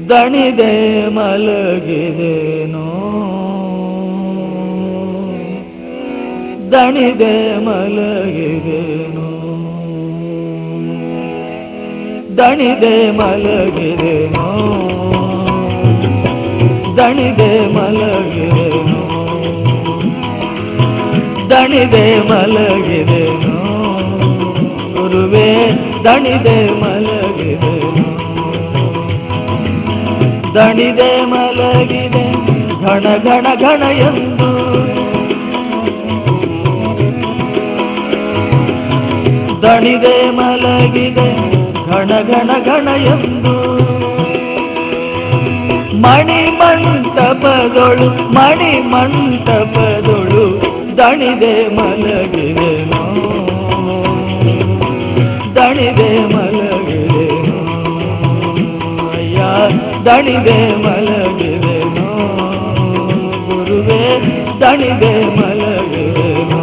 ದಣಿದೆ ಮಲಗಿದೇನೋ ದಣಿದೆ ಮಲಗಿದೇನೋ ದಣಿದೆ ಮಲಗಿದೇನೋ ದಣಿದೆ ಮಲಗಿದೇನೋ ದಣಿದೆ ಮಲಗಿದೇನೋ ಗುರುವೇ ದಣಿದೆ ಮಲಗಿದೇನೋ ದಣಿದೆ ಮಲಗಿದೆ ಘಣ ಘಣ ಘಣ ಎಂದು ದಣಿದೆ ಮಲಗಿದೆ ಘಣ ಘಣ ಘಣ ಎಂದು ಮಣಿ ಮಂಟಪದೊಳು ಮಣಿ ಮಂಟಪದೊಳು ದಣಿದೆ ಮಲಗಿದೆನೋ ದಣಿದೆ ಮಲಗಿದೆನೋ ಅಯ್ಯ ದಣಿದೆ ಮಲಗಿದೆನೋ ಗುರುವೇ ದಣಿದೆ ಮಲಗಿದೆನೋ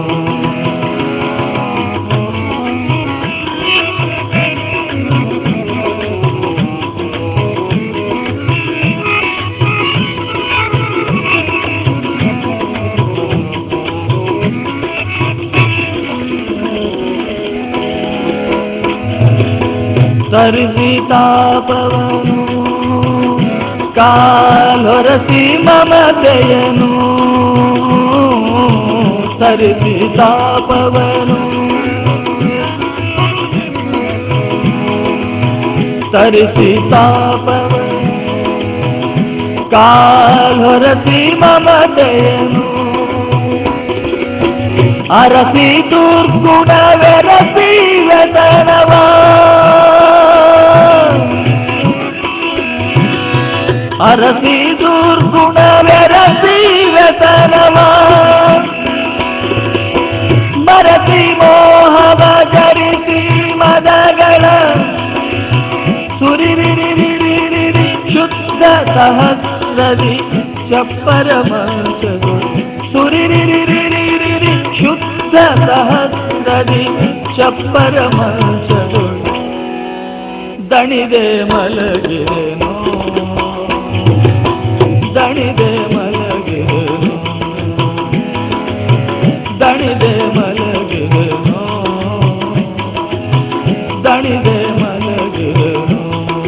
ತರಿಸಿ ತಾಪವನು ಕಾಲೊರಸಿ ಮಮತೆಯನು ತರಿಸಿ ತಾಪವನು ತರಿಸಿ ತಾಪವನು ಕಾಲೊರಸಿ ಮಮತೆಯನು ಅರಸಿ ದುರ್ಗುಣವೆರಸಿ ವ್ಯಸನವ ಅರಸಿ ದುರ್ಗುಣವೆರಸಿ ವ್ಯಸನವ ಮರಸಿ ಮೋಹವ ಜರಿಸಿ ಮದಗಳ ಸುರಿರಿರಿರಿರಿರಿ ಶುದ್ಧ ಸಹಸ್ರದಿ ಚಪ್ಪರ ಮಂಚಗಳು ಸುರಿರಿರಿರಿರಿರಿ ಶುದ್ಧ ಸಹಸ್ರದಿ ಚಪ್ಪರ ಮಂಚಗಳು ದಣಿದೆ ಮಲಗಿರೆನೋ ದಣಿದೆ ಮಲಗಿರೆನೋ ದಣಿದೆ ಮಲಗಿರೆನೋ ದಣಿದೆ ಮಲಗಿರೆನೋ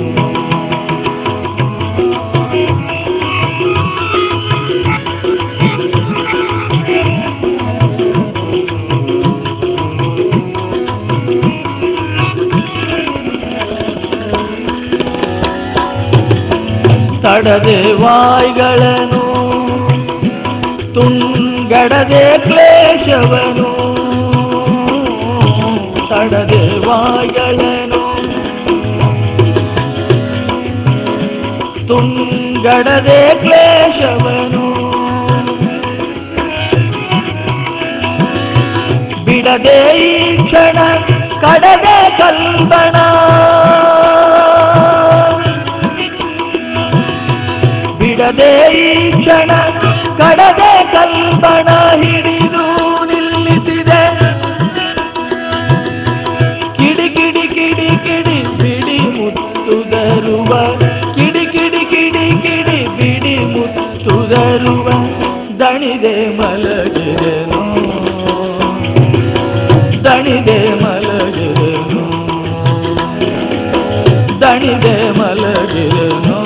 ತಡದೆ ವಾಯ್ಗಳನ್ನು ತುಂಗಡದೆ ಕ್ಲೇಶವನು ತಡದೆ ವಾಯ್ಗಳನ್ನು ತುಂಗಡದೆ ಕ್ಲೇಶವನು ಬಿಡದೆ ಈ ಕ್ಷಣ ಕಡದೆ ಕಲ್ಪಣ ಬಿಡದೆ ಈ ಕ್ಷಣ ಕಡದೆ ಕಲ್ಪಣ ಹಿಡಿದು ನಿಲ್ಲಿಸಿದೆ ಕಿಡಿ ಕಿಡಿ ಕಿಡಿ ಕಿಡಿ ಬಿಡಿ ಮುತ್ತುದರುವ ಕಿಡಿ ಕಿಡಿ ಕಿಡಿ ಕಿಡಿ ಬಿಡಿ ಮುತ್ತುದರುವ ದಣಿದೆ ಮಲಗಿರೆನು ದಣಿದೆ ಮಲಗಿರೆನು ದಣಿದೆ ಮಲಗಿರೆನು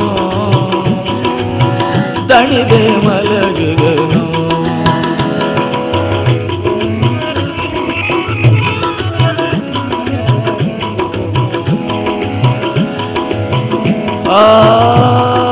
ದಣಿದೆ ಮಲಗಿರೆನು ಆ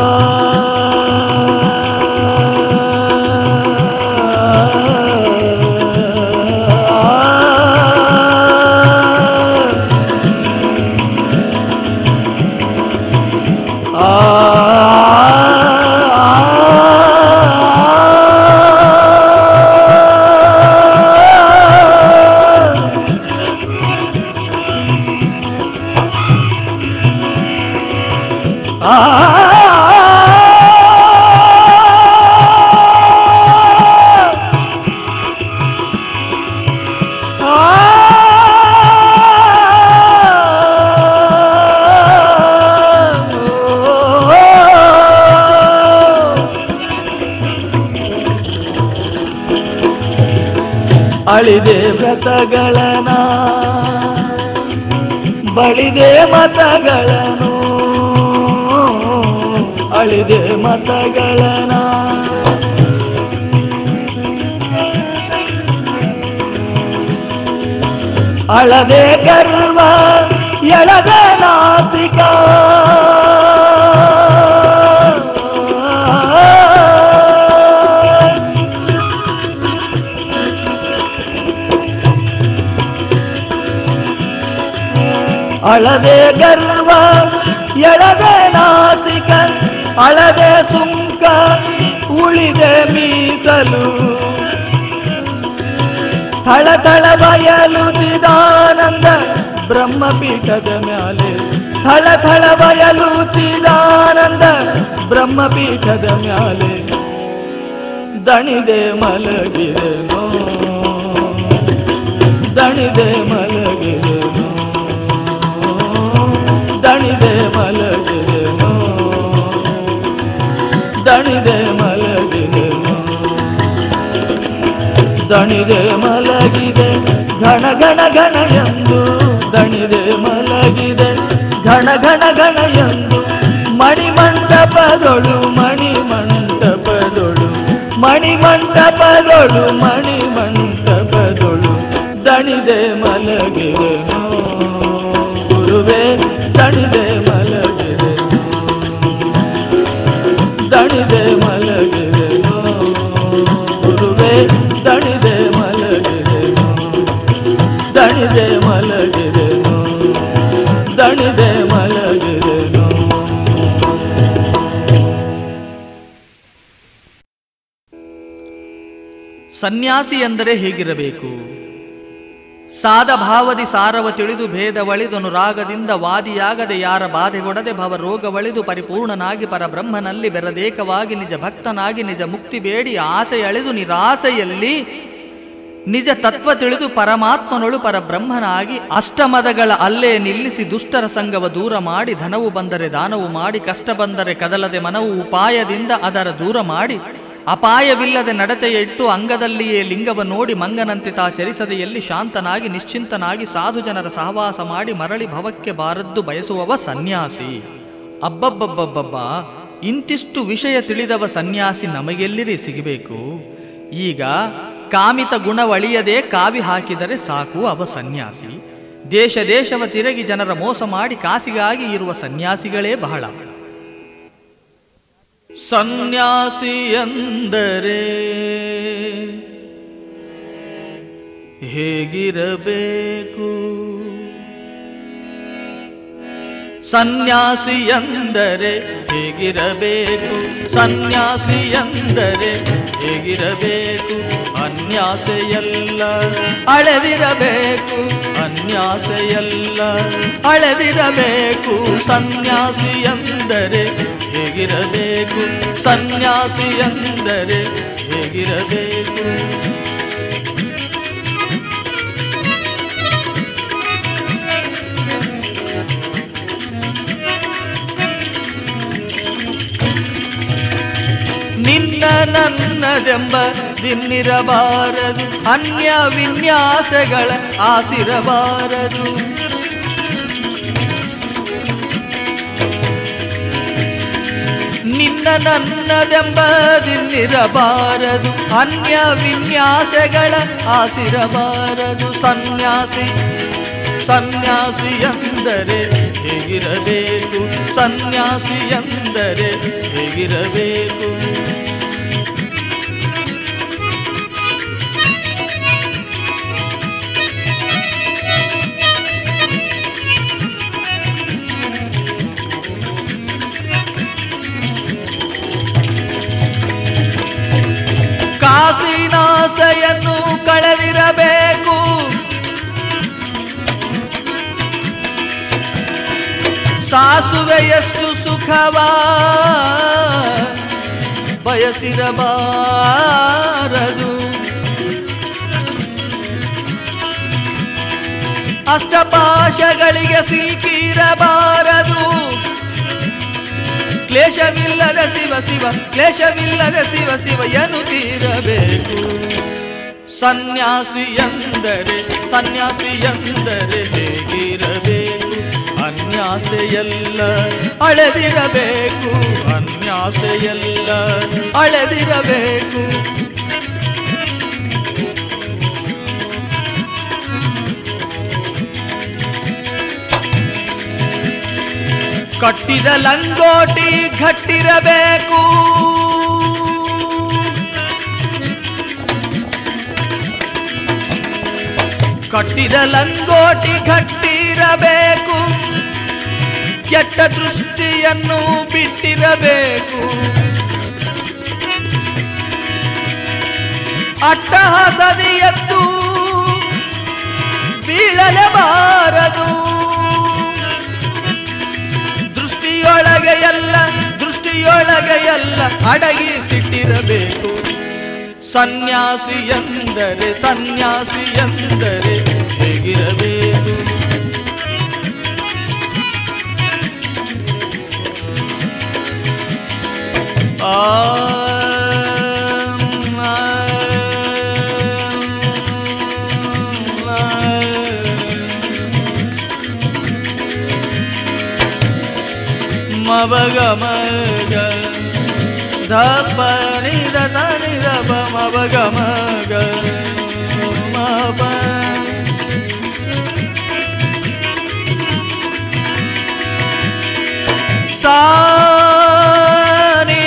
ಆ ಅಳಿದೆ ವ್ರತಗಳನ ಬಳಿದೆ ಮತಗಳನು ಅಳಿದೆ ಮತಗಳನ ಅಳದೆ ಗರ್ವ ಎಳದೆ ನಾಸಿಕ ಅಳದೆ ಗರ್ವ ಎಳದೆ ನಾಸಿಕ ಅಳದೆ ಸುಂಕ ಉಳಿದೆ ಮೀಸಲು ಥಳ ಥಳ ಬಯಲು ಚಿದಾನಂದ ಬ್ರಹ್ಮಪೀಠದ ಮ್ಯಾಲೆ ಥಳ ಥಳ ಬಯಲು ಚಿದಾನಂದ ಬ್ರಹ್ಮಪೀಠದ ಮ್ಯಾಲೆ ದಣಿದೆ ಮಲಗಿದೆನೋ ದಣಿದೆ ಮಲಗಿದೆನೋ ದಣಿದೆ ಮಲಗಿದೆನೋ ದಣಿದೆ ಮಲಗಿದೆನೋ ದಣಿದೆ ಮಲಗಿದೆ ಘಣ ಘಣ ಘಣ ಎಂದು ದಣಿದೆ ಮಲಗಿದೆ ಘಣ ಘಣ ಘಣ ಎಂದು ಮಣಿಮಂಟಪದೊಳು ಮಣಿಮಂಟಪದೊಳು ಮಣಿಮಂಟಪದೊಳು ಮಣಿಮಂಟಪದೊಳು ದಣಿದೆ ಮಲಗಿದೆನೋ ಗುರುವೇ ದಣಿದೆ ಮಲಗಿದೆನೋ ದಣಿದೆ ಮಲಗಿದೆನೋ ಗುರುವೇ ದಣಿದೆ ಮಲಗಿದೆನೋ ದಣಿದೆ ಮಲಗಿದೆನೋ ದಣಿದೆ ಮಲಗಿದೆನೋ ಸನ್ಯಾಸಿ ಎಂದರೆ ಹೇಗಿರಬೇಕು ಸಾದ ಭಾವದಿ ಸಾರವ ತಿಳಿದು ಭೇದವಳಿದನು ರಾಗದಿಂದ ವಾದಿಯಾಗದೆ ಯಾರ ಬಾಧೆಗೊಡದೆ ಭವ ರೋಗವಳಿದು ಪರಿಪೂರ್ಣನಾಗಿ ಪರಬ್ರಹ್ಮನಲ್ಲಿ ಬೆರದೇಕವಾಗಿ ನಿಜ ಭಕ್ತನಾಗಿ ನಿಜ ಮುಕ್ತಿ ಬೇಡಿ ಆಸೆ ಅಳೆದು ನಿರಾಸೆಯಲ್ಲಿ ನಿಜ ತತ್ವ ತಿಳಿದು ಪರಮಾತ್ಮನೊಳು ಪರಬ್ರಹ್ಮನಾಗಿ ಅಷ್ಟಮದಗಳ ಅಲ್ಲೇ ನಿಲ್ಲಿಸಿ ದುಷ್ಟರ ಸಂಗವ ದೂರ ಮಾಡಿ ಧನವು ಬಂದರೆ ದಾನವು ಮಾಡಿ ಕಷ್ಟ ಬಂದರೆ ಕದಲದೆ ಮನವು ಉಪಾಯದಿಂದ ಅದರ ದೂರ ಮಾಡಿ ಅಪಾಯವಿಲ್ಲದೆ ನಡತೆಯ ಇಟ್ಟು ಅಂಗದಲ್ಲಿಯೇ ಲಿಂಗವ ನೋಡಿ ಮಂಗನಂತೆ ತಾ ಚರಿಸದೆಯಲ್ಲಿ ಶಾಂತನಾಗಿ ನಿಶ್ಚಿಂತನಾಗಿ ಸಾಧು ಜನರ ಸಹವಾಸ ಮಾಡಿ ಮರಳಿ ಭವಕ್ಕೆ ಬಾರದ್ದು ಬಯಸುವವ ಸನ್ಯಾಸಿ ಅಬ್ಬಬ್ಬಬ್ಬಬ್ಬಬ್ಬ ಇಂತಿಷ್ಟು ವಿಷಯ ತಿಳಿದವ ಸನ್ಯಾಸಿ ನಮಗೆಲ್ಲಿರಿ ಸಿಗಬೇಕು ಈಗ ಕಾಮಿತ ಗುಣವಳಿಯದೆ ಕಾವಿ ಹಾಕಿದರೆ ಸಾಕು ಅವ ಸನ್ಯಾಸಿ ದೇಶ ದೇಶವ ತಿರುಗಿ ಜನರ ಮೋಸ ಮಾಡಿ ಕಾಸಿಗಾಗಿ ಇರುವ ಸನ್ಯಾಸಿಗಳೇ ಬಹಳ ಸನ್ಯಾಸಿ ಎಂದರೆ ಹೇಗಿರಬೇಕು ಸನ್ಯಾಸಿ ಎಂದರೆ ಹೇಗಿರಬೇಕು ಸನ್ಯಾಸಿ ಎಂದರೆ ಹೇಗಿರಬೇಕು ಅನ್ಯಾಸೆಯಲ್ಲ ಅಳೆದಿರಬೇಕು ಅನ್ಯಾಸೆಯಲ್ಲ ಅಳೆದಿರಬೇಕು ಸನ್ಯಾಸಿ ಎಂದರೆ ಹೇಗಿರಬೇಕು ಸನ್ಯಾಸಿ ಎಂದರೆ ಹೇಗಿರಬೇಕು ನಿನ್ನ ನನ್ನದೆಂಬ ದಿನ್ನಿರಬಾರದು ಅನ್ಯ ವಿನ್ಯಾಸಗಳ ಆಸಿರಬಾರದು ನಿನ್ನ ನನ್ನದೆಂಬ ದಿನ್ನಿರಬಾರದು ಅನ್ಯ ವಿನ್ಯಾಸಗಳ ಆಸಿರಬಾರದು ಸನ್ಯಾಸಿ ಸನ್ಯಾಸಿ ಎಂದರೆ ಹೇಗಿರಬೇಕು ಸನ್ಯಾಸಿ ಎಂದರೆ ಹೇಗಿರಬೇಕು ಕಾಸಿನಾಸೆಯನ್ನು ಕಳೆದಿರಬೇಕು ಸಾಸುವೆಯಷ್ಟು ಸುಖವ ಬಯಸಿರಬಾರದು ಅಷ್ಟಪಾಶಗಳಿಗೆ ಸಿಲುಕಿರಬಾರದು ಕ್ಲೇಶವಿಲ್ಲದ ಶಿವ ಶಿವ ಕ್ಲೇಶವಿಲ್ಲದ ಶಿವ ಶಿವ ಎನ್ನುತ್ತಿರಬೇಕು ಸನ್ಯಾಸಿ ಎಂದರೆ ಸನ್ಯಾಸಿ ಎಂದರೆ ಹೇಗಿರಬೇಕು ಅನ್ಯಾಸೆಯಲ್ಲ ಅಳೆದಿರಬೇಕು ಅನ್ಯಾಸೆಯಲ್ಲ ಅಳೆದಿರಬೇಕು ಕಟ್ಟಿದ ಲಂಗೋಟಿ ಘಟ್ಟಿರಬೇಕು ಕಟ್ಟಿದ ಲಂಗೋಟಿ ಘಟ್ಟಿರಬೇಕು ಕೆಟ್ಟ ದೃಷ್ಟಿಯನ್ನು ಬಿಟ್ಟಿರಬೇಕು ಅಟ್ಟಹಾಸದಿ ಎದ್ದು ಬೀಳಲೇಬಾರದು ದೃಷ್ಟಿಯೊಳಗೆ ಎಲ್ಲ ದೃಷ್ಟಿಯೊಳಗೆ ಎಲ್ಲ ಅಡಗಿಸಿಟ್ಟಿರಬೇಕು ಸನ್ಯಾಸಿ ಎಂದರೆ ಸನ್ಯಾಸಿ ಎಂದರೆ ಹೇಗಿರಬೇಕು ಆ ಮವಗ ಮಗ ಧಪ ನಿದ ದ ನಿದ ಪ ಮವಗ ಮಗ ಮಪ ಸಾನಿ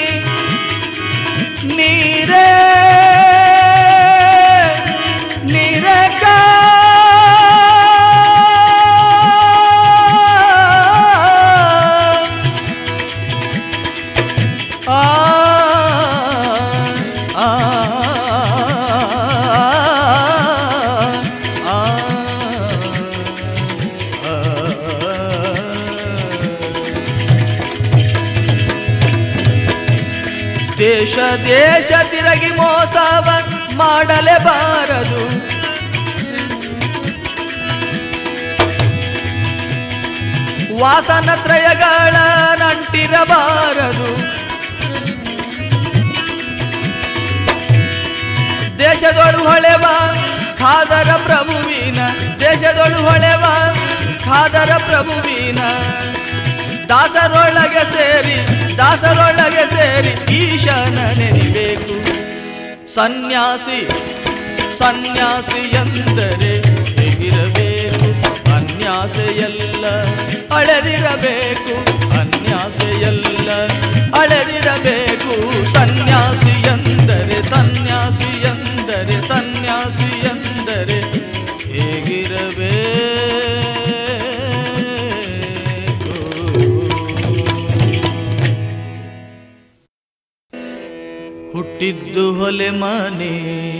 ನೀರೇ ನೀರೇ ಕಾ ಆ ಆ ದೇಶ ದೇಶ ತಿರುಗಿ ಮೋಸವ ಮಾಡಲೇಬಾರದು ವಾಸನ ತ್ರಯಗಳ ನಂಟಿರಬಾರದು ದೇಶದೊಳು ಹೊಳೆವ ಖಾದರ ಪ್ರಭುವಿನ ದೇಶದೊಳು ಹೊಳೆವ ಖಾದರ ಪ್ರಭುವಿನ ದಾಸರೊಳಗೆ ಸೇರಿ ದಾಸರೊಳಗೆ ಸೇರಿ ಈಶನ ನೆನಿಬೇಕು ಸನ್ಯಾಸಿ ಸನ್ಯಾಸಿ ಎಂದರೆ ಹೇಗಿರಬೇಕು ಅನ್ಯಾಸೆಯಲ್ಲ ಅಳೆದಿರಬೇಕು ಅನ್ಯಾಸೆಯಲ್ಲ ಅಳೆದಿರಬೇಕು ಸನ್ಯಾಸಿ ಎಂದರೆ ಸನ್ಯಾಸಿ ಎಂದರೆ ಸನ್ಯಾಸಿ ಎಂದರೆ ಹೇಗಿರಬೇಕು ಹುಟ್ಟಿದ್ದು ಹೊಲೆ ಮನೆ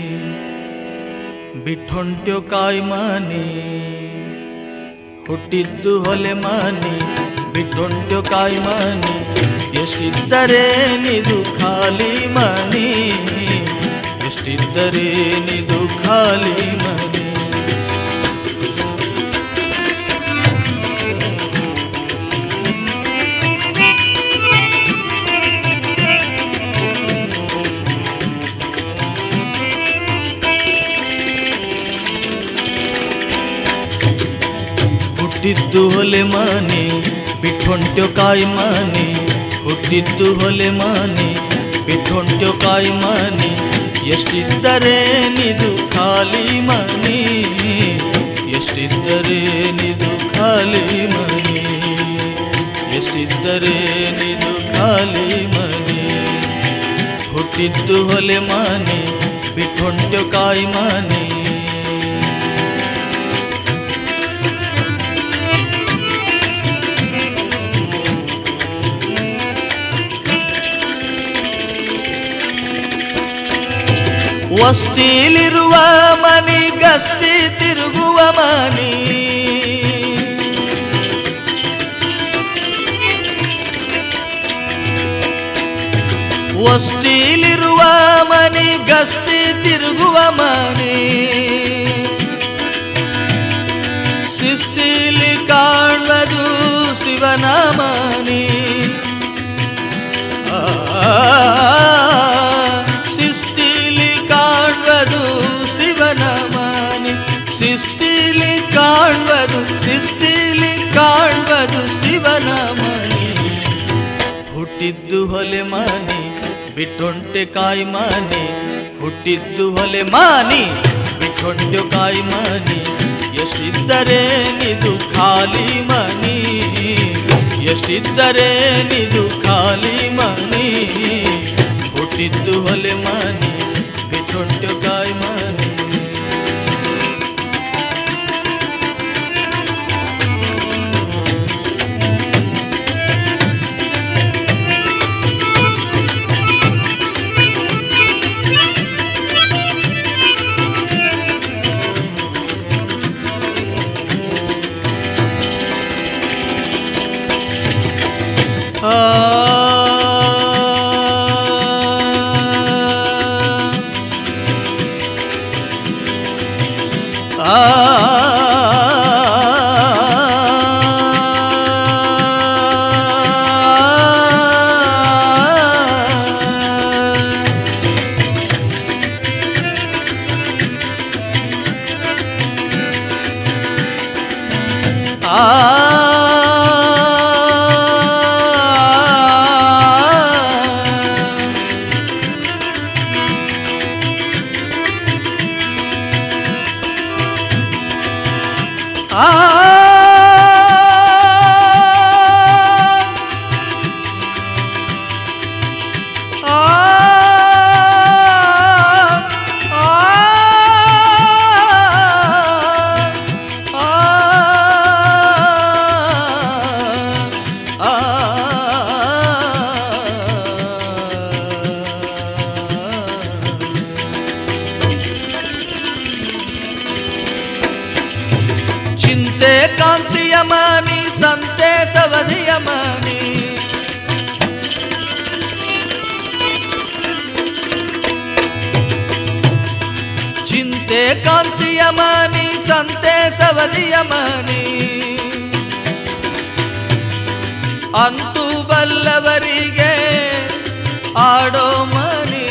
ಬಿಟ್ಟೊಂಟ್ಯೋ ಕಾಯಿ ಮನೆ ಹುಟ್ಟಿದ್ದು ಹೊಲೆ ಮನೆ ಬಿಟ್ಟೊಂಟ್ಯೋ ಕಾಯಿ ಮನೆ ಎಷ್ಟಿದ್ದರೇನಿದು ಖಾಲಿ ಮನೆ ಎಷ್ಟಿದ್ದರೇನಿದು ಖಾಲಿ ಮನೆ ಹುಟ್ಟಿದ್ದು ಹೊಲೆ ಮನೆ ಬಿಟ್ಟೊಂಟ್ಯೋ ಕಾಯಿ ಮನೆ ಹುಟ್ಟಿದ್ದು ಹೊಲೆ ಮನೆ ಬಿಟ್ಟೊಂಟ್ಯೋ ಕಾಯಿ ಮನೆ ಎಷ್ಟಿದ್ದರೇನಿದು ಖಾಲಿ ಮನೆ ಎಷ್ಟಿದ್ದರೇನಿದು ಖಾಲಿ ಮನೆ ಎಷ್ಟಿದ್ದರೇನಿದು ಖಾಲಿ ಮನೆ ಹುಟ್ಟಿದ್ದು ಹೊಲೆ ಮನೆ ಬಿಟ್ಟೊಂಟ್ಯೋ ಕಾಯಿ ಮನೆ ವಸ್ತಿಲಿರುವ ಮನಿ ಗಸ್ತಿ ತಿರುಗುವ ಮನಿ ವಸ್ತಿಲಿರುವ ಮನಿ ಗಸ್ತಿ ತಿರುಗುವ ಮನಿ ಶಿಸ್ತಿಲಿ ಕಾಣದು ಶಿವನ ಮನಿ ಶಿಸ್ತಿಲಿ ಕಾಣ್ಬದು ಕಾಣ್ಬದು ಸೃಷ್ಟಿಲಿ ಕಾಣ್ಬದು ಶಿವನ ಮನಿ ಹುಟ್ಟಿದ್ದು ಹೊಲೆ ಮಾನಿ ಬಿಟ್ಟೊಂಟೆ ಕಾಯಿ ಮಾನಿ ಹುಟ್ಟಿದ್ದು ಹೊಲೆ ಮಾನಿ ಬಿಟ್ಟೊಂಟೆ ಕಾಯಿ ಮಾನಿ ಎಷ್ಟಿದ್ದರೆ ನಿದು ಖಾಲಿ ಮನಿ ಎಷ್ಟಿದ್ದರೆ ನಿದು ಖಾಲಿ ಮನಿ ಹುಟ್ಟಿದ್ದು ಹೊಲೆ ಮಾನಿ ಬಿಟ್ಟೊಂಟೆ ಕಾಯಿ ಮಾನಿ ಚಿಂತೆ ಕಾಂತಿಯ ಮಾನಿ ಸಂತೆ ಸವಧಿಯ ಮಾನಿ ಚಿಂತೆ ಕಾಂತಿಯ ಮಾನಿ ಸಂತೆ ಸವಧಿಯ ಮಾನಿ ಅಂತೂ ಬಲ್ಲವರಿಗೆ ಆಡೋ ಮನಿ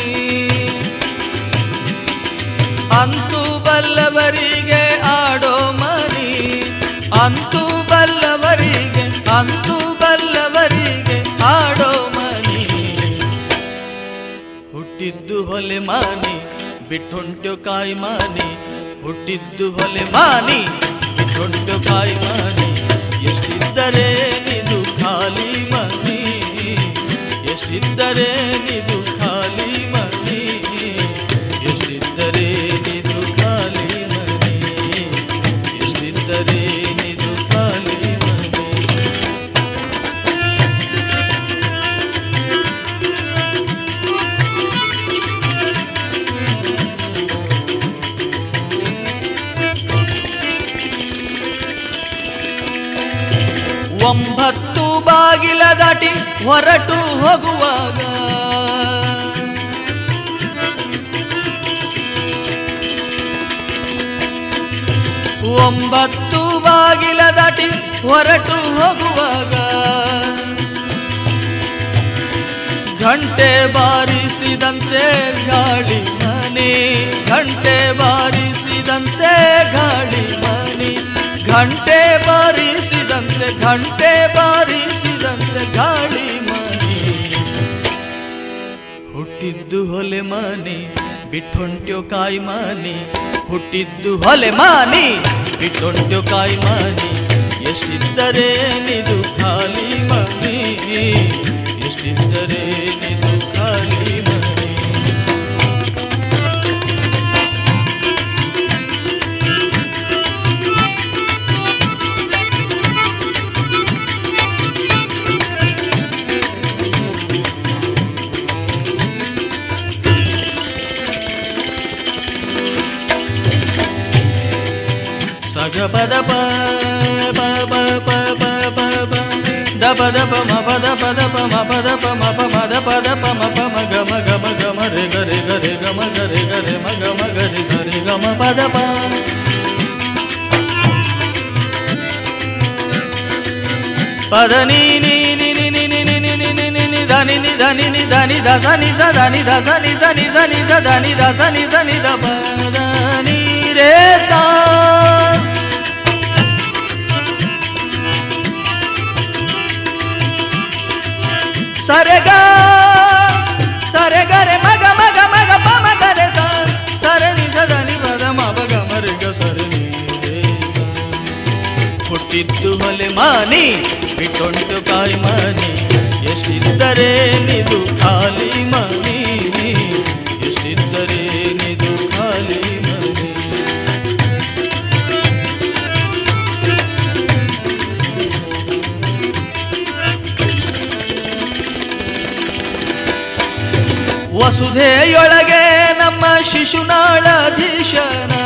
ಅಂತೂ ಬಲ್ಲವರಿಗೆ ಆಡೋ ಮನಿ ಅಂತೂ ಬಲ್ಲವರಿಗೆ ಅಂತೂ ಬಲ್ಲವರಿಗೆ ಆಡೋ ಮನಿ ಹುಟ್ಟಿದ್ದು ಹೊಲೆ ಮಾನಿ ಬಿಟ್ಟುಂಟು ಕಾಯಿ ಮಾನಿ ಹುಟ್ಟಿದ್ದು ಹೊಲೆ ಮಾನಿ ಬಿಟ್ಟುಂಟು ಕಾಯಿ ಮಾನಿ ಎಷ್ಟಿದ್ದರೆ ನಿದು ಖಾಲಿ ಮನಿ ಎಷ್ಟಿದ್ದರೆ ನಿದು ಖಾಲಿ ಮನಿ ಎಷ್ಟಿದ್ದರೆ ನಿದು ಖಾಲಿ ಮನಿ ಎಷ್ಟಿದ್ದರೆ ನಿದು ಖಾಲಿ ಮನಿ ಒಂಬತ್ತು ಬಾಗಿಲ ದಾಟಿ ಹೊರಟು ಹೋಗುವಾಗ ಒಂಬತ್ತು ಬಾಗಿಲ ದಾಟಿ ಹೊರಟು ಹೋಗುವಾಗ ಘಂಟೆ ಬಾರಿಸಿದಂತೆ ಗಾಳಿ ಮನೆ ಘಂಟೆ ಬಾರಿಸಿದಂತೆ ಗಾಳಿ ಮನೆ ಘಂಟೆ ಬಾರಿಸಿದಂತೆ ಘಂಟೆ ಬಾರಿಸಿದಂತೆ ಗಾಳಿ ಮನೆ ಹುಟ್ಟಿದ್ದು ಹೊಲೆ ಮಾನಿ ಬಿಟ್ಟೊಂಟ್ಯೋ ಕಾಯಿ ಮಾನಿ ಹುಟ್ಟಿದ್ದು ಹೊಲೆ ಮಾನಿ ಬಿಟ್ಟೊಂಟ್ಯೋ ಕಾಯಿ ಮಾನಿ ಎಷ್ಟಿದ್ದರೆ ನಿದು ಖಾಲಿ ಮನಿ ಎಷ್ಟಿದ್ದರೆ ನಿದು ಖಾಲಿ ಮನಿ ಸಗ ಪದ ಪ ಪ ಪ ಪ ಪ ಪ ಪ ದ ಪದ ಪ ಮ ಪದ ಪದ ಪ ಮ ಪದ ಪ ಮ ಪ ಮ ದ ಪದ ಪ ಮ ಪ ಮ ಗ ಮ ಗ ಮ ಗ ಮ ರೆ ಗ ರೆ ಗ ರೆ ಗ ಮ ಗ ರೆ ಗ ರೆ ಮ ಗ ಮ ಗ ರೆ ಗ ರೆ ಗ ಮ ಪದ ಪ ಪದ ನೀ ನೀ ನಿ ನಿ ನಿ ನಿ ನಿ ನಿ ನಿ ನಿ ನಿ ನಿ ದ ನಿ ನಿ ದ ನಿ ನಿ ದ ನಿ ದ ಸ ನಿ ಸ ದ ನಿ ದ ಸ ನಿ ಸ ನಿ ಸ ನಿ ಸ ದ ನಿ ದ ಸ ನಿ ಸ ನಿ ದ ಪ ದ ನಿ ರೇ ಸಾ ಸರೆಗ ಸರೆಗರೆ ಮಗ ಮಗ ಮಗ ಪಮ ಗರೆ ಸ ಸರಣಿ ಸದನಿ ಪದ ಮಗ ಮರೆಗ ಸರಣಿ ಹುಟ್ಟಿದ್ದು ಹೊಲೆ ಮಾನಿ ಬಿಟ್ಟೊಂಟು ಕಾಯಿ ಮನಿ ಎಷ್ಟಿದ್ದರೆ ನಿದು ಖಾಲಿ ಮನಿ ಎಷ್ಟಿದ್ದರೆ ನಿದು ಖಾಲಿ ಮನಿ ವಸುಧೆಯೊಳಗೆ ನಮ್ಮ ಶಿಶುನಾಳಧೀಶನ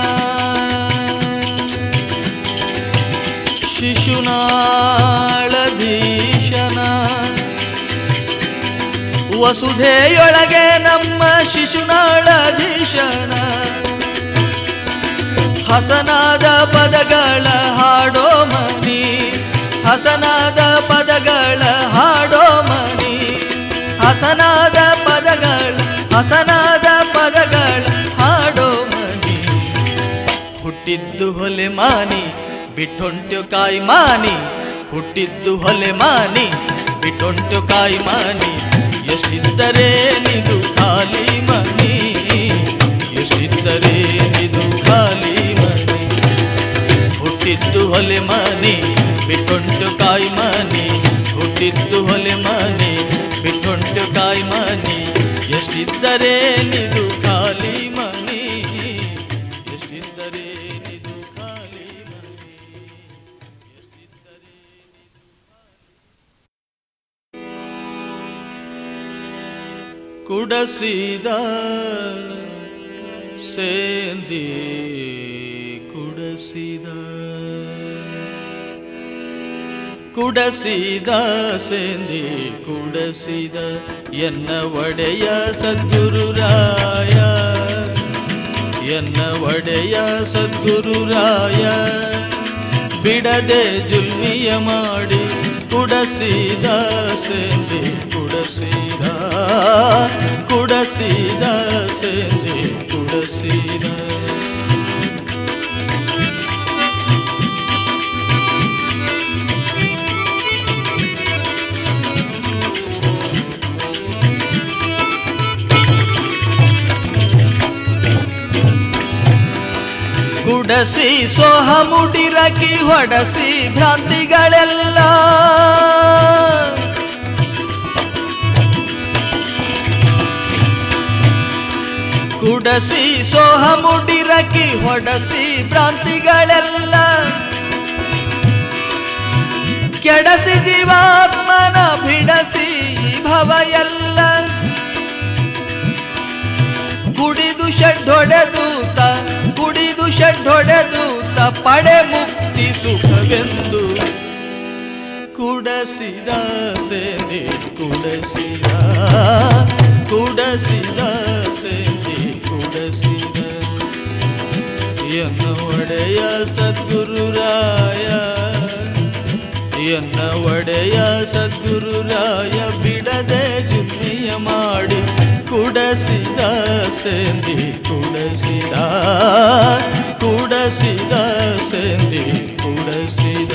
ಶಿಶುನಾಳಧೀಶನ ವಸುಧೆಯೊಳಗೆ ನಮ್ಮ ಶಿಶುನಾಳಧೀಶನ ಹಸನಾದ ಪದಗಳ ಹಾಡೋ ಮನಿ ಹಸನಾದ ಪದಗಳ ಹಾಡೋ ಮನಿ ಹಸನಾದ ಪದಗಳ ಹಸನಾದ ಪದಗಳ ಹಾಡೋ ಮನಿ ಹುಟ್ಟಿದ್ದು ಹೊಲೆ ಮಾನಿ ಬಿಟ್ಟೊಂಟು ಕಾಯಿ ಮಾನಿ ಹುಟ್ಟಿದ್ದು ಹೊಲೆ ಮಾನಿ ಬಿಟ್ಟೊಂಟು ಕಾಯಿ ಮಾನಿ ಎಷ್ಟಿದ್ದರೆ ನಿದು ಖಾಲಿ ಮನಿ ಎಷ್ಟಿದ್ದರೆ ನಿದು ಖಾಲಿ ಮನಿ ಹುಟ್ಟಿದ್ದು ಹೊಲೆ ಮನೆ ಬಿಟ್ಟೊಂಟು ಕಾಯಿ ಮನೆ ಹುಟ್ಟಿದ್ದು ಹೊಲೆ ಮನೆ ಬಿಟ್ಟೊಂಟು ಕಾಯಿ ಮನೆ ಎಷ್ಟಿದ್ದರೆ ನಿದು ಖಾಲಿ ಮನೆ ಎಷ್ಟಿದ್ದರೆ ನಿದು ಖಾಲಿ ಮನೆ ಎಷ್ಟಿದ್ದರೆ ಕುಡಸಿದ ಸೇಂದಿ ಕುಡಸಿದ ಕುಡಸಿದ ಸೇಂದಿ ಕುಡಸಿದ ಎನ್ನ ಒಡೆಯ ಸದ್ಗುರುರಾಯ ಎನ್ನ ಒಡೆಯ ಸದ್ಗುರುರಾಯ ಬಿಡದೆ ಜುಲ್ಮಿಯ ಮಾಡಿ ಕುಡಸಿದ ಸೇಂದಿ ಕುಡಸಿದ ಕುಡಸಿದ ಸೇಂದಿ ಕುಡಸಿದ ಕುಡಸಿ ಸೋಹ ಮುಡಿರಕಿ ಹೊಡಸಿ ಭ್ರಾಂತಿಗಳೆಲ್ಲ ಕುಡಸಿ ಸೋಹ ಮುಡಿರಕಿ ಹೊಡಸಿ ಭ್ರಾಂತಿಗಳೆಲ್ಲ ಕೆಡಸಿ ಜೀವಾತ್ಮನ ಬಿಡಸಿ ಈ ಭವ ಎಲ್ಲ ಕುಡಿದು ಷಡ್ಡೊಡೆದು ತ ಕುಡಿದು ಷಡ್ಡೊಡೆದು ತ ಪಡೆ ಮುಕ್ತಿ ಸುಖವೆಂದು ಕುಡಸಿದ ಸೇನೆ ಕುಡಸಿದ ಕುಡಸಿದ ಸೇನೆ ಕುಡಸಿದ ಎನ್ನ ಒಡೆಯ ಸದ್ಗುರುರಾಯ ಎನ್ನ ಒಡೆಯ ಸದ್ಗುರುರಾಯ ಬಿಡದೆ ಜುಮ್ಮಿಯ ಮಾಡಿ ಕುಡಸಿದ ಸೇಂದಿ ಕುಡಸಿದ ಕುಡಸಿದ ಸೇಂದಿ ಕುಡಸಿದ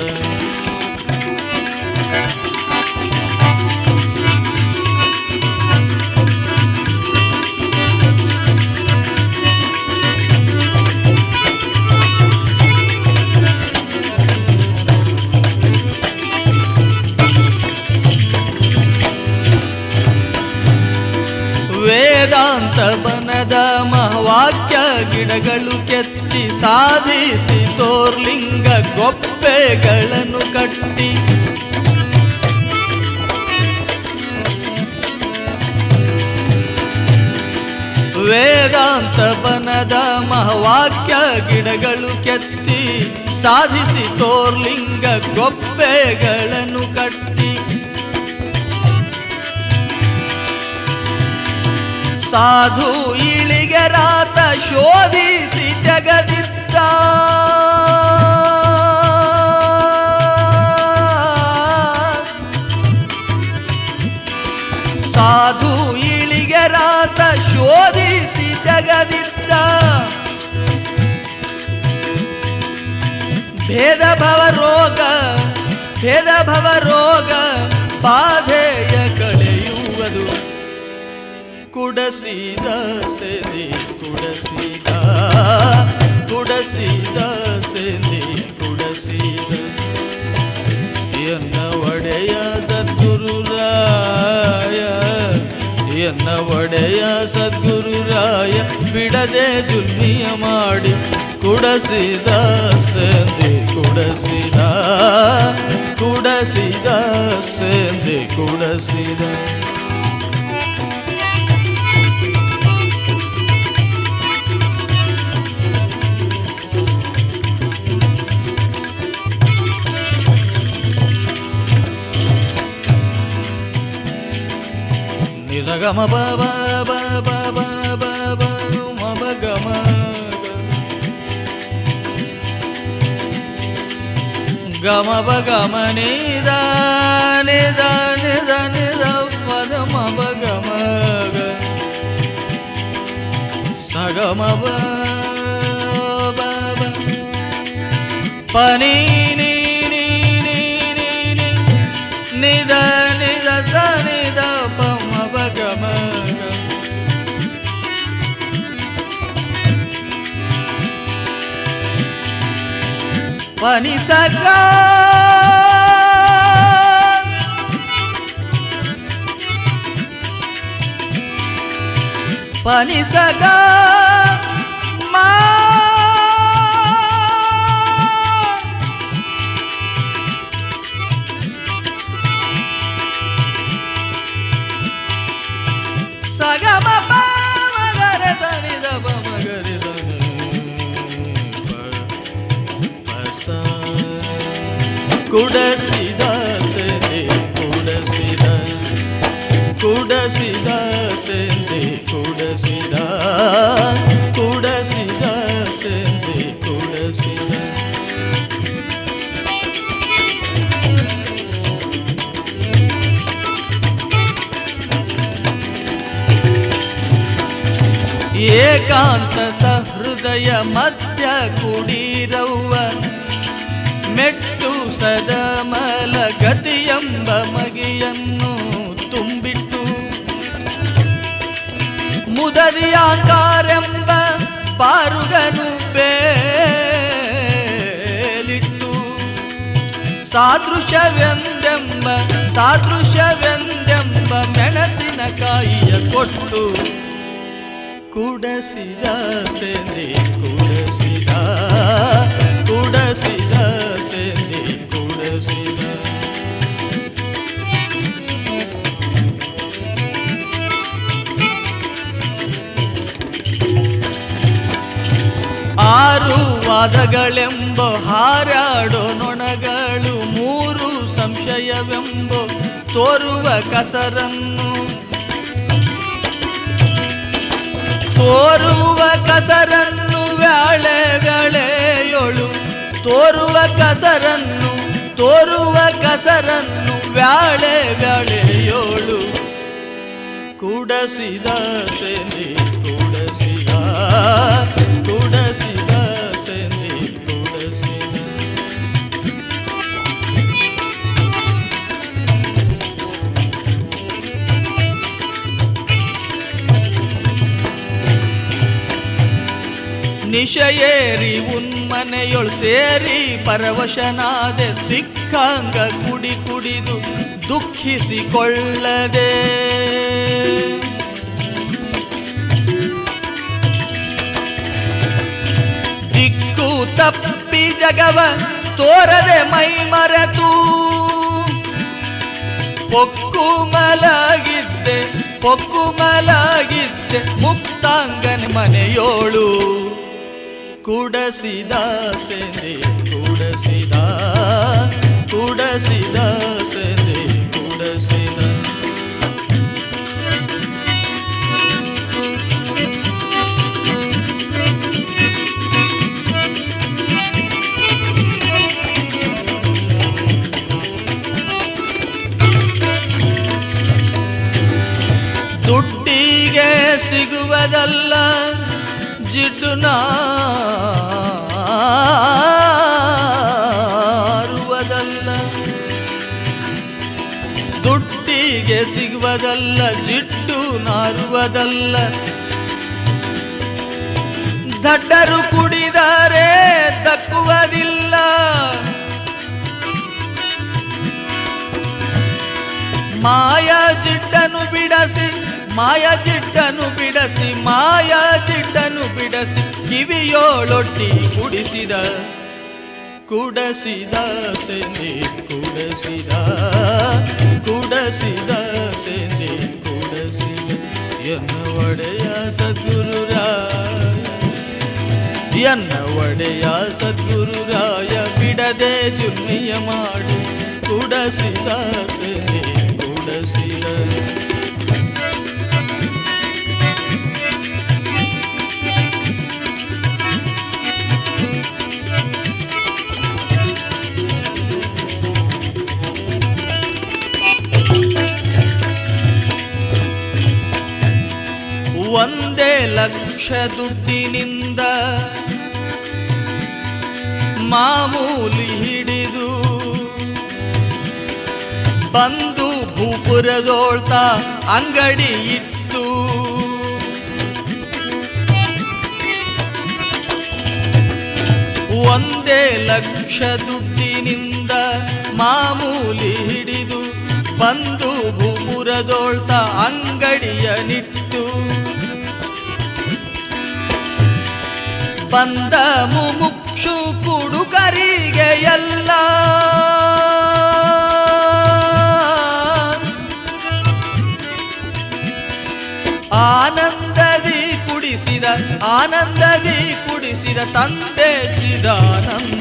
ವೇದಾಂತ ಬನದ ಮಹವಾಕ್ಯ ಗಿಡಗಳು ಕೆತ್ತಿ ಸಾಧಿಸಿ ತೋರ್ಲಿಂಗ ಗೊಪ್ಪೆಗಳನ್ನು ಕಟ್ಟಿ ವೇದಾಂತ ಬನದ ಮಹವಾಕ್ಯ ಗಿಡಗಳು ಕೆತ್ತಿ ಸಾಧಿಸಿ ತೋರ್ಲಿಂಗ ಗೊಪ್ಪೆಗಳನ್ನು ಕಟ್ಟಿ ಸಾಧು ಇಳಿಗರಾತ ಶೋಧಿಸಿ ಜಗದಿದ್ದ ಸಾಧು ಇಳಿಗರಾತ ಶೋಧಿಸಿ ಜಗದಿದ್ದ ಭೇದ ಭವ ರೋಗ ಭೇದ ಭವ ರೋಗ ಬಾಧೆಯ ಕಳೆಯುವ ಕುಡಸಿದ ಸೆದಿ ಕುಡಸಿದ ಕುಡಸಿದ ಸೆದಿ ಕುಡಸಿದ ಎನ್ನ ಒಡೆಯ ಸದ್ಗುರುರಾಯ ಎನ್ನ ಒಡೆಯ ಸದ್ಗುರುರಾಯ ಬಿಡದೆ ಜುಲ್ಮಿಯ ಮಾಡಿ ಕುಡಸಿದ ಸೆಂದಿ ಕುಡಸಿದ ಕುಡಸಿದ ಸೆಂದಿ ಕುಡಸಿದ ನಿರಗಮ ಬ ಬ ಬ ಬ ಬ ಬ ಬ ಮ ಬ ಗ ಮ ಗ ಮ ಬ ಗ ಮ ನಿ ದ ನಿ ದ ನಿ ದ ನಿ ದ ಪ ದ ಮ ಬ ಗ ಮ ಗ ಸ ಗ ಮ ಬ ಬ ಬ ಪ ni ni ni ni ni ni ನಿದ ನಿದ ಸ ನಿದ ಪ ಮ ಬ ಗ ಮ ಗ ಪ ನಿ ಸ ಗ ಪ ನಿ ಸ ಗ ಮ ಸಗಮ ಮಗರ ಧನಿ ದಬ ಮಗರಿ ಧನಿ ಕುಡಸಿದ ಸೆದೆ ಕುಡಸಿದ ಕುಡಸಿದ ಸೆದೆ ಕುಡಸಿದ ಕುಡಸಿದ ಸೆದೆ ಕುಡಸಿದ ಏಕಾಂತ ಸಹೃದಯ ಮಧ್ಯ ಕುಡೀರವ್ವ ಮೆಟ್ಟು ಸದಮಲ ಗತಿಯೆಂಬ ಮಗಿಯನ್ನು ತುಂಬಿಟ್ಟು ಮುದರಿಯಾಕಾರೆಂಬ ಬಾರುಗನು ಬೇಲಿಟ್ಟು ಸಾದೃಶ್ಯವೆಂದೆಂಬ ಸಾದೃಶ್ಯವೆಂದೆಂಬ ಮೆಣಸಿನಕಾಯಿಯ ಕೊಟ್ಟು ಕುಡಸಿದ ಸೆನೆ ಕುಡಸಿದ ಕುಡಸಿದ ಸೆನೆ ಕುಡಸಿದ ಆರು ವಾದಗಳೆಂಬ ಹಾರಾಡೋ ನೊಣಗಳು ಮೂರು ಸಂಶಯವೆಂಬ ತೋರುವ ಕಸರನ್ನು ತೋರುವ ಕಸರನ್ನು ವ್ಯಾಳೆ ವ್ಯಾಳೆಯೊಳು ತೋರುವ ಕಸರನ್ನು ತೋರುವ ಕಸರನ್ನು ವ್ಯಾಳೆ ವ್ಯಾಳೆಯೋಳು ಕುಡಸಿದ ಸೆನೆ ಕುಡಸಿದ ಕುಡಸಿದ ಸೆನೆ ಕುಡಸಿದ ನಿಶಯೇರಿ ಉನ್ಮನೆಯೊಳು ಸೇರಿ ಪರವಶನಾದೆ ಸಿಕ್ಕಂಗ ಕುಡಿ ಕುಡಿದು ದುಃಖಿಸಿಕೊಳ್ಳದೆ ದಿಕ್ಕು ತಪ್ಪಿ ಜಗವ ತೋರದೆ ಮೈ ಮರೆತು ಪೊಕ್ಕು ಮಲಗಿದ್ದೆ ಪೊಕ್ಕು ಮಲಗಿದ್ದೆ ಮುಕ್ತಾಂಗನ ಮನೆಯೋಳು ಕುಡಸಿದ ಸೆನೆ ಕುಡಸಿದ ಕುಡಸಿದ ಸೆನೆ ಕುಡಸಿದ ದುಡ್ಡಿಗೆ ಸಿಗುವುದಲ್ಲ ಜಿಡ್ಡು ನಾರುವುದಲ್ಲ ದುಡ್ಡಿಗೆ ಸಿಗುವುದಲ್ಲ ಜಿಟ್ಟು ನಾರುವುದಲ್ಲ ದಡ್ಡರು ಕುಡಿದರೆ ದಕ್ಕುವುದಿಲ್ಲ ಮಾಯ ಜಿಡ್ಡನು ಬಿಡಸಿ ಮಾಯ ಜಿಡ್ಡನು ಬಿಡಸಿ ಮಾಯ ಜಿಡ್ಡನು ಬಿಡಸಿ ಕಿವಿಯೋಳೊಟ್ಟಿ ಕುಡಿಸಿದ ಕುಡಸಿದ ಸೆನೆ ಕುಡಸಿದ ಕುಡಸಿದ ಸೆನೆ ಕುಡಸಿದ ಎನ್ನ ಒಡೆಯ ಸದ್ಗುರುರಾಯ ಎನ್ನ ಒಡೆಯ ಸದ್ಗುರುರಾಯ ಬಿಡದೆ ಜುಮ್ಮಿಯ ಮಾಡಿ ಕುಡಸಿದ ಸೆನೆ ಕುಡಸಿದ ಒಂದೇ ಲಕ್ಷ ದುಡ್ಡಿನಿಂದ ಮಾಮೂಲಿ ಹಿಡಿದು ಬಂದು ಭೂಪುರದೋಳ್ತ ಅಂಗಡಿ ಇಟ್ಟು ಒಂದೇ ಲಕ್ಷ ದುಡ್ಡಿನಿಂದ ಮಾಮೂಲಿ ಹಿಡಿದು ಬಂದು ಭೂಪುರದೋಳ್ತ ಅಂಗಡಿಯ ನಿಟ್ಟು ಬಂದ ಮುಮುಕ್ಷು ಕುಡುಕರಿಗೆ ಎಲ್ಲ ಆನಂದದಿ ಕುಡಿಸಿದ ಆನಂದದಿ ಕುಡಿಸಿದ ತಂದೆ ಚಿದಾನಂದ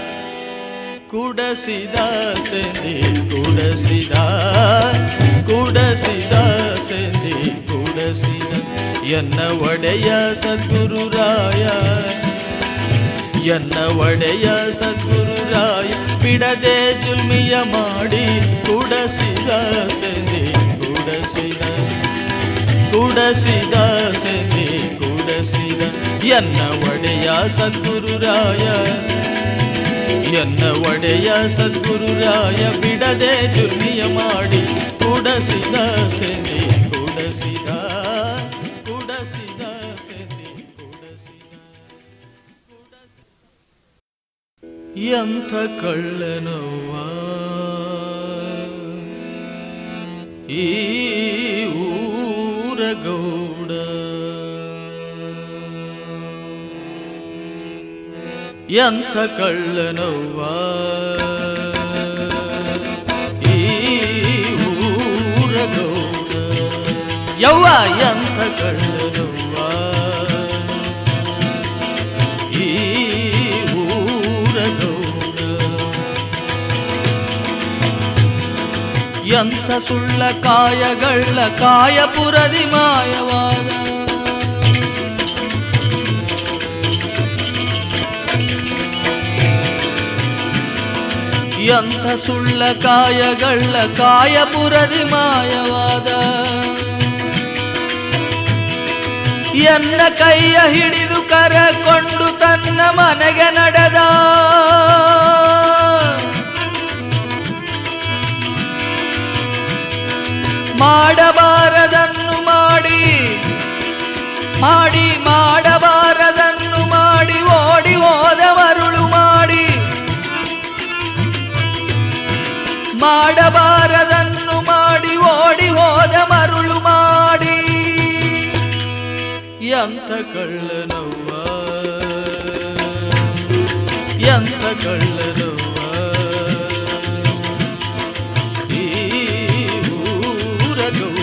ಕುಡಸಿದ ಸೆನೆ ಕುಡಸಿದ ಕುಡಸಿದ ಸೆನೆ ಕುಡಸಿದ ಎನ್ನ ಒಡೆಯ ಸದ್ಗುರುರಾಯ ಎನ್ನ ಒಡೆಯ ಸದ್ಗುರುರಾಯ ಬಿಡದೆ ಜುಲ್ಮಿಯ ಮಾಡಿ ಕುಡಸಿದ ಸೆನೆ ಕುಡಸಿದ ಕುಡಸಿದ ಸೆನೆ ಕುಡಸಿದ ಎನ್ನ ಒಡೆಯ ಸದ್ಗುರುರಾಯ ಎನ್ನ ಒಡೆಯ ಸದ್ಗುರುರಾಯ ಬಿಡದೆ ಜುರ್ಮಿಯ ಮಾಡಿ ಕುಡಸಿದ ಸೆನೆ ಕುಡಸಿದ ಕುಡಸಿದ ಸೆನೆ ಕುಡಸಿದ ಎಂಥ ಕಳ್ಳನವ್ವ ಈ ಊರ ಗೌಡ ಎಂಥ ಕಳ್ಳನವ್ವ ಈ ಊರ ಗೌಡ ಯವ್ವ ಎಂಥ ಕಳ್ಳನವ್ವ ಈ ಊರ ಗೌಡ ಎಂಥ ಸುಳ್ಳ ಕಾಯಗಳ ಕಾಯಪುರದಿ ಮಾಯವಾದ ಎಂಥ ಸುಳ್ಳ ಕಾಯಗಳ ಕಾಯಪುರದಿ ಮಾಯವಾದ ಎನ್ನ ಕೈಯ ಹಿಡಿದು ಕರಕೊಂಡು ತನ್ನ ಮನೆಗೆ ನಡೆದ ಮಾಡಬಾರದನ್ನು ಮಾಡಿ ಮಾಡಿ ಮಾಡಬಾರದನ್ನು ಮಾಡಿ ಓಡಿ ಹೋದ ಮರುಳು ಮಾಡಿ ಮಾಡಬಾರದನ್ನು ಮಾಡಿ ಓಡಿ ಹೋದ ಮರುಳು ಮಾಡಿ ಎಂಥ ಕಳ್ಳನವ್ವ ಎಂಥ ಕಳ್ಳನವ್ವ ಈ ಊರ ಗೌಡ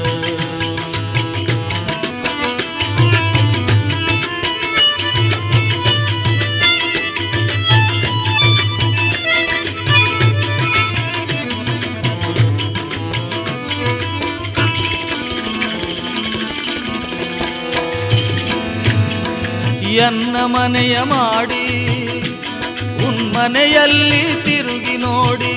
ಎನ್ನ ಮನೆಯ ಮಾಡಿ ಉನ್ ಮನೆಯಲ್ಲಿ ತಿರುಗಿ ನೋಡಿ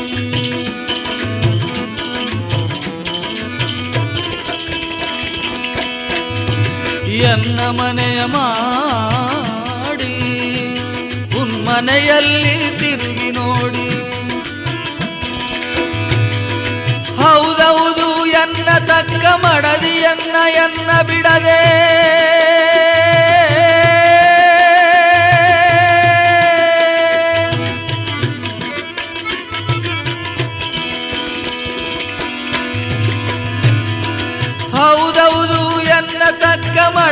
ಎನ್ನ ಮನೆಯ ಮಾಡಿ ಉನ್ ಮನೆಯಲ್ಲಿ ತಿರುಗಿ ನೋಡಿ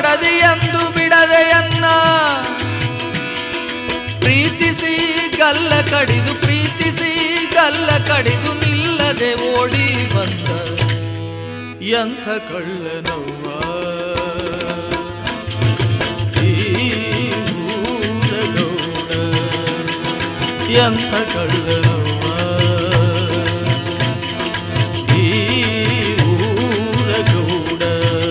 ಕೊಡದೆಯಂದು ಬಿಡದೆಯನ್ನ ಪ್ರೀತಿಸಿ ಗಲ್ಲ ಕಡಿದು ಪ್ರೀತಿಸಿ ಗಲ್ಲ ಕಡಿದು ನಿಲ್ಲದೆ ಓಡಿ ಬಂದ ಎಂಥ ಕಳ್ಳನವ್ವ ಈ ಊರ ಗೌಡ ಎಂಥ ಕಳ್ಳನವ್ವ ಈ ಊರ ಗೌಡ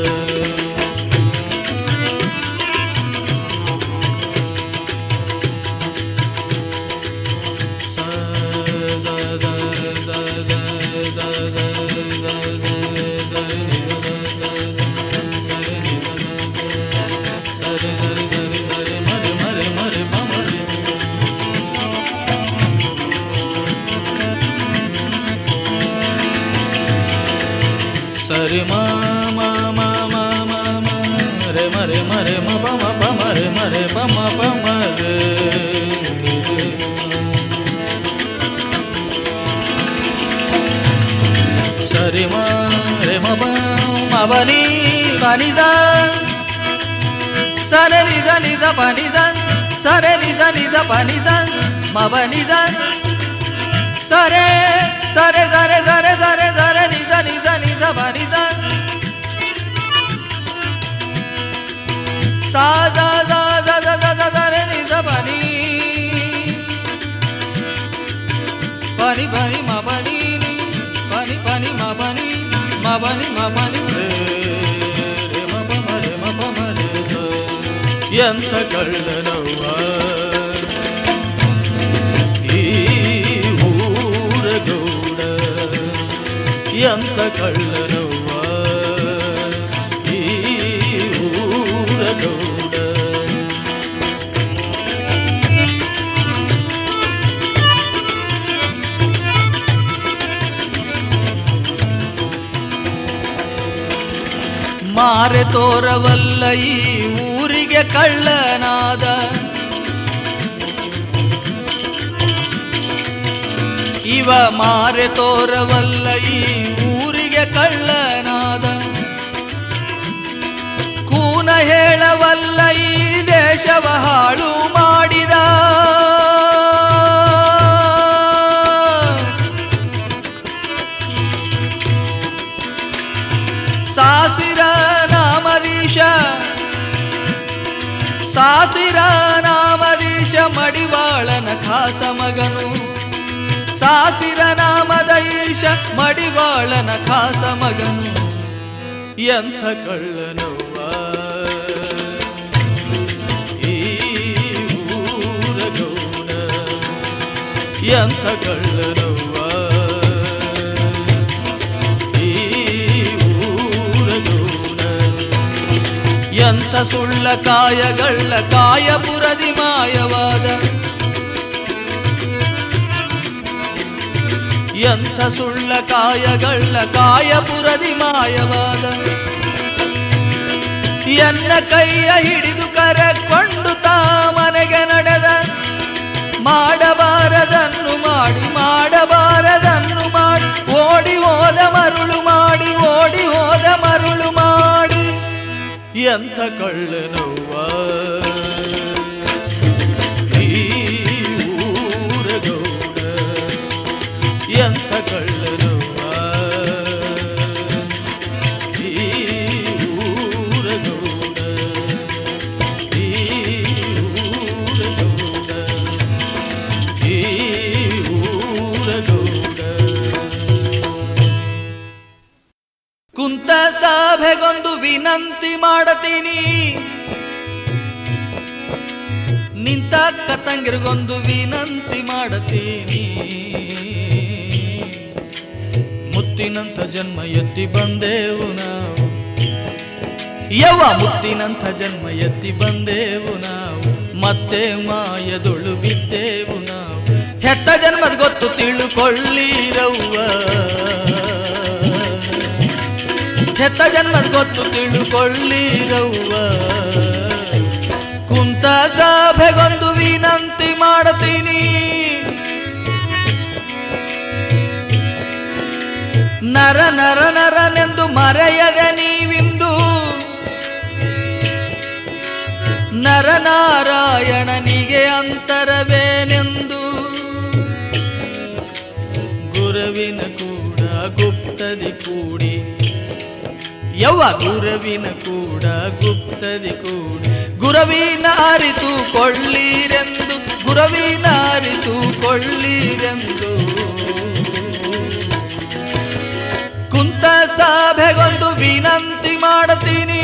ಸರಿ ಮ ಮ ಮ ಮ ಮ ಮ ರೆ ಮರೆ ಮರೆ ಮ ಪ ಮ ಪ ಮ ರೆ ಮರೆ ಪ ಮ ಪ ಮ ರೆ ಸರಿ ಮ ರೆ ಮ ಪ ಮ ಪ ni ಪ ni ದ ಸ ರೆ ನಿ ದ ನಿ ದ ಪ ni ದ ಸ ರೆ ನಿ ದ ನಿ ದ ಪ ni ದ ಮ ಪ ni ದ ಸರೆ ಸರೆ ಸರೆ ಸರೆ ಸರೆ ಸರೆ ನಿಜ ನಿಜ ನಿಜ ಬನಿಜ ಸಾದ ದಾದ ದದ ಸರೆ ನಿಜ ಬನಿ ಪನಿ ಪನಿ ಮ ಪನಿ ನಿ ಪನಿ ಪನಿ ಮ ಪನಿ ಮ ಪನಿ ಮ ಪನಿ ರೇ ರೇ ಮ ಪ ಮ ರೇ ಮ ಪ ಮ ರೇ ಸ. ಎಂಥ ಕಳ್ಳನವ್ವ ಈ ಊರ ಗೌಡ ಎಂತ ಕಳ್ಳನವ್ವ ಈ ಊರ ಗೌಡ ಮಾರೆ ತೋರವಲ್ಲ ಈ ಊರಿಗೆ ಕಳ್ಳನಾದ ಇವ ಮಾರೆ ತೋರವಲ್ಲ ಈ ಊರಿಗೆ ಕಳ್ಳನಾದ ಕೂನ ಹೇಳವಲ್ಲ ಈ ದೇಶವ ಹಾಳು ಮಾಡಿದ ಸಾಸಿರ ನಾಮದೀಶ ಸಾಸಿರ ನಾಮದೀಶ ಮಡಿವಾಳನ ಖಾಸ ಮಗನು ಸಾಸಿರ ನಾಮದ ಈಶ ಮಡಿವಾಳನ ಖಾಸ ಮಗನು ಎಂಥ ಕಳ್ಳನವ್ವ ಈ ಊರ ಗೌಡ ಎಂಥ ಕಳ್ಳನವ್ವ ಈ ಊರ ಗೌಡ ಎಂಥ ಸುಳ್ಳ ಕಾಯಗಳ ಕಾಯಪುರದಿ ಮಾಯವಾದ ಎಂಥ ಸುಳ್ಳ ಕಾಯಗಳ ಕಾಯಪುರದಿ ಮಾಯವಾದ ಎನ್ನ ಕೈಯ ಹಿಡಿದು ಕರೆಕೊಂಡು ತಾ ಮನೆಗೆ ನಡೆದ ಮಾಡಬಾರದನ್ನು ಮಾಡಿ ಮಾಡಬಾರದನ್ನು ಮಾಡಿ ಓಡಿ ಹೋದ ಮರುಳು ಮಾಡಿ ಓಡಿ ಹೋದ ಮರುಳು ಮಾಡಿ ಎಂಥ ಕಳ್ಳನವ್ವ ಈ ಊರ ಗೌಡ ಎಂಥ ಕಳ್ಳನವ್ವ ಈ ಊರ ಗೌಡ ಈ ಊರ ಗೌಡ ಈ ಊರ ಗೌಡ ಕುಂತ ಸಭೆಗೊಂದು ವಿನಂತಿ ಮಾಡತೀನಿ ನಿಂತ ಕತಂಗಿರಿಗೊಂದು ವಿನಂತಿ ಮಾಡತೀನಿ ಮುತ್ತಿನಂಥ ಜನ್ಮ ಎತ್ತಿ ಬಂದೆವು ನಾವು ಯವ ಮುತ್ತಿನಂಥ ಜನ್ಮ ಎತ್ತಿ ಬಂದೆವು ನಾವು ಮತ್ತೆ ಮಾಯದೊಳು ಬಿದ್ದೆವು ನಾವು ಹೆತ್ತ ಜನ್ಮದ ಗೊತ್ತು ತಿಳುಕೊಳ್ಳಿರವ್ವ ಹೆತ್ತ ಜನ್ಮದ ಗೊತ್ತು ತಿಳುಕೊಳ್ಳಿರವ್ವ ಕುಂತ ಸಭೆಗೊಂದು ವಿನಂತಿ ಮಾಡತೀನಿ ನರ ನರ ನರನೆಂದು ಮರೆಯದೆ ನೀವಿಂದು ನರನಾರಾಯಣನಿಗೆ ಅಂತರವೇನೆಂದು ಗುರುವಿನ ಕೂಡ ಗುಪ್ತದಿ ಕೂಡಿ ಯವ್ವ ಗುರುವಿನ ಕೂಡ ಗುಪ್ತದಿ ಕೂಡಿ ಗುರವಿನ ಅರಿತು ಕೊಳ್ಳಿರೆಂದು ಗುರವಿನ ಅರಿತು ಕೊಳ್ಳಿರೆಂದು ಕುಂತ ಸಭೆಗೊಂದು ವಿನಂತಿ ಮಾಡತೀನಿ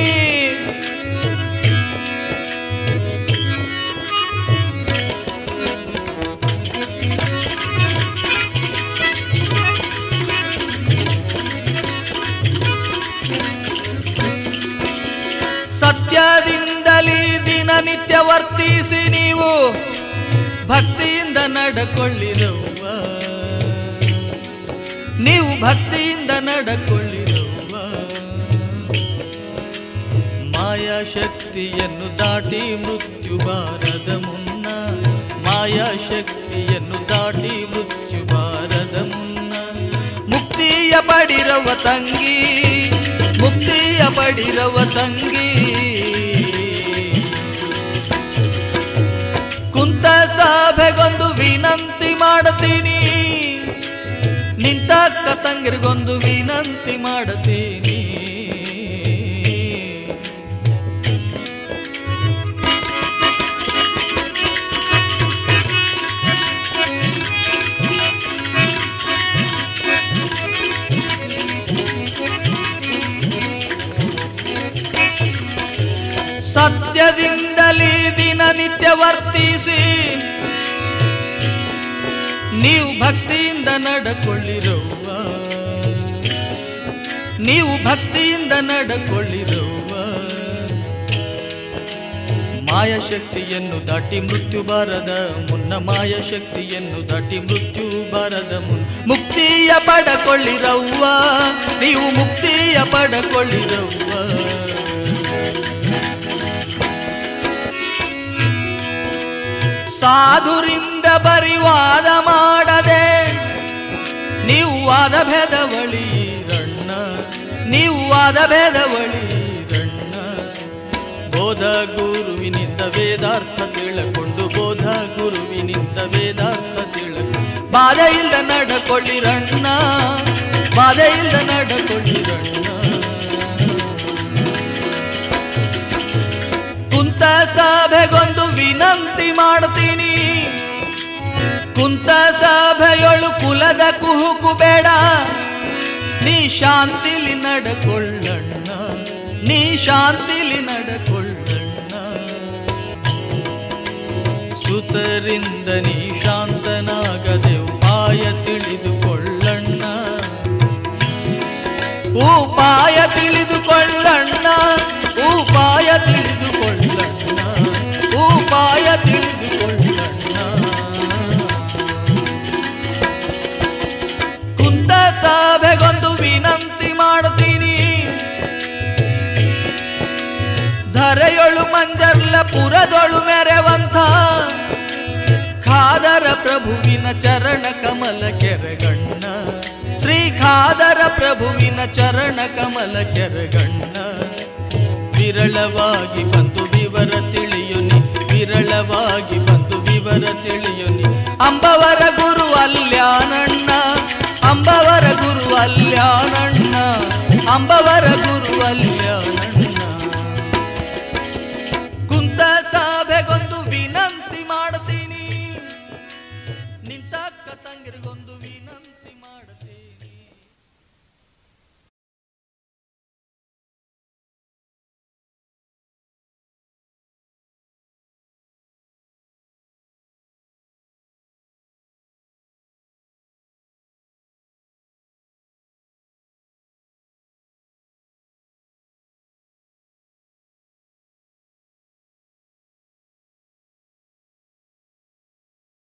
ಸತ್ಯದಿಂದಲೇ ದಿನನಿತ್ಯ ವರ್ತಿಸಿ ನೀವು ಭಕ್ತಿಯಿಂದ ನಡಕೊಳ್ಳಿರವ್ವ ನೀವು ಭಕ್ತಿಯಿಂದ ನಡಕೊಳ್ಳಿರವ್ವ ಮಾಯಾ ಶಕ್ತಿಯನ್ನು ದಾಟಿ ಮೃತ್ಯು ಬಾರದ ಮುನ್ನ ಮಾಯಾ ಶಕ್ತಿಯನ್ನು ದಾಟಿ ಮೃತ್ಯು ಬಾರದ ಮುನ್ನ ಮುಕ್ತಿಯ ಪಡಿರವ ತಂಗಿ ಮುಕ್ತಿಯ ಪಡಿರವ ತಂಗಿ ಕುಂತ ಸಭೆಗೊಂದು ವಿನಂತಿ ಮಾಡತೀನಿ ನಿಂತ ತಂಗಿರಿಗೊಂದು ವಿನಂತಿ ಮಾಡತೀನಿ ಸತ್ಯದಿಂದಲೇ ದಿನನಿತ್ಯ ವರ್ತಿಸಿ ನೀವು ಭಕ್ತಿಯಿಂದ ನಡಕೊಳ್ಳಿರವ್ವ ನೀವು ಭಕ್ತಿಯಿಂದ ನಡಕೊಳ್ಳಿರವ್ವ ಮಾಯಶಕ್ತಿಯನ್ನು ದಾಟಿ ಮೃತ್ಯು ಬಾರದ ಮುನ್ನ ಮಾಯಶಕ್ತಿಯನ್ನು ದಾಟಿ ಮೃತ್ಯು ಬಾರದ ಮುನ್ನ ಮುಕ್ತಿಯ ಪಡಕೊಳ್ಳಿರವ್ವ ನೀವು ಮುಕ್ತಿಯ ಪಡಕೊಳ್ಳಿರವ್ವ ಸಾಧುರಿಂದ ಬರಿ ವಾದ ಮಾಡದೆ ನೀವು ವಾದ ಭೇದ ಬಳಿರಣ್ಣ ನೀವು ವಾದ ಭೇದ ಬಳಿರಣ್ಣ ಬೋಧ ಗುರುವಿನಿಂದ ವೇದಾರ್ಥ ತಿಳಕೊಂಡು ಬೋಧ ಗುರುವಿನಿಂದ ವೇದಾರ್ಥ ತಿಳಕೊಂಡು ಬಾಧೆಯಿಂದ ನಡಕೊಳ್ಳಿರಣ್ಣ ಬಾಧೆಯಿಂದ ನಡಕೊಳ್ಳಿರಣ್ಣ ಕುಂತ ಸಭೆಗೊಂದು ವಿನಂತಿ ಮಾಡ್ತೀನಿ ಕುಂತ ಸಭೆಯೊಳು ಕುಲದ ಕುಹುಕು ಬೇಡ ನೀ ಶಾಂತಿಲಿ ನಡಕೊಳ್ಳಣ್ಣ ನೀ ಶಾಂತಿಲಿ ನಡಕೊಳ್ಳಣ್ಣ ಸುತರಿಂದ ನೀ ಶಾಂತನಾಗದೆ ಉಪಾಯ ತಿಳಿದುಕೊಳ್ಳಣ್ಣ ಉಪಾಯ ತಿಳಿದುಕೊಳ್ಳಣ್ಣ ಉಪಾಯ ತಿಳಿದುಕೊಳ್ಳಣ್ಣ ಉಪಾಯ ತಿಳಿದುಕೊಳ್ಳಣ್ಣ ಕುಂತ ಸಭೆಗೊಂದು ವಿನಂತಿ ಮಾಡ್ತೀನಿ ಧರೆಯೊಳು ಮಂಜರ್ಲ ಪುರದೊಳು ಮೆರೆವಂಥ ಖಾದರ ಪ್ರಭುವಿನ ಚರಣ ಕಮಲ ಕೆರಗಣ್ಣ ಶ್ರೀ ಖಾದರ ಪ್ರಭುವಿನ ಚರಣ ಕಮಲ ಕೆರಗಣ್ಣ ವಿರಳವಾಗಿ ಬಂದು ವಿವರ ತಿಳಿಯುನಿ ವಿರಳವಾಗಿ ಬಂದು ವಿವರ ತಿಳಿಯುನಿ ಅಂಬವರ ಗುರು ಅಲ್ಯಾನಣ್ಣ ಅಂಬವರ ಗುರು ಅಲ್ಯಾನಣ್ಣ ಅಂಬವರ ಗುರು ಅಲ್ಯಾನಣ್ಣ ಕುಂತ ಸಭೆಗೊಂದು ವಿನಂತಿ ಮಾಡ್ತೀನಿ ನಿಂತ ತಂಗಿರಿಗೊಂದು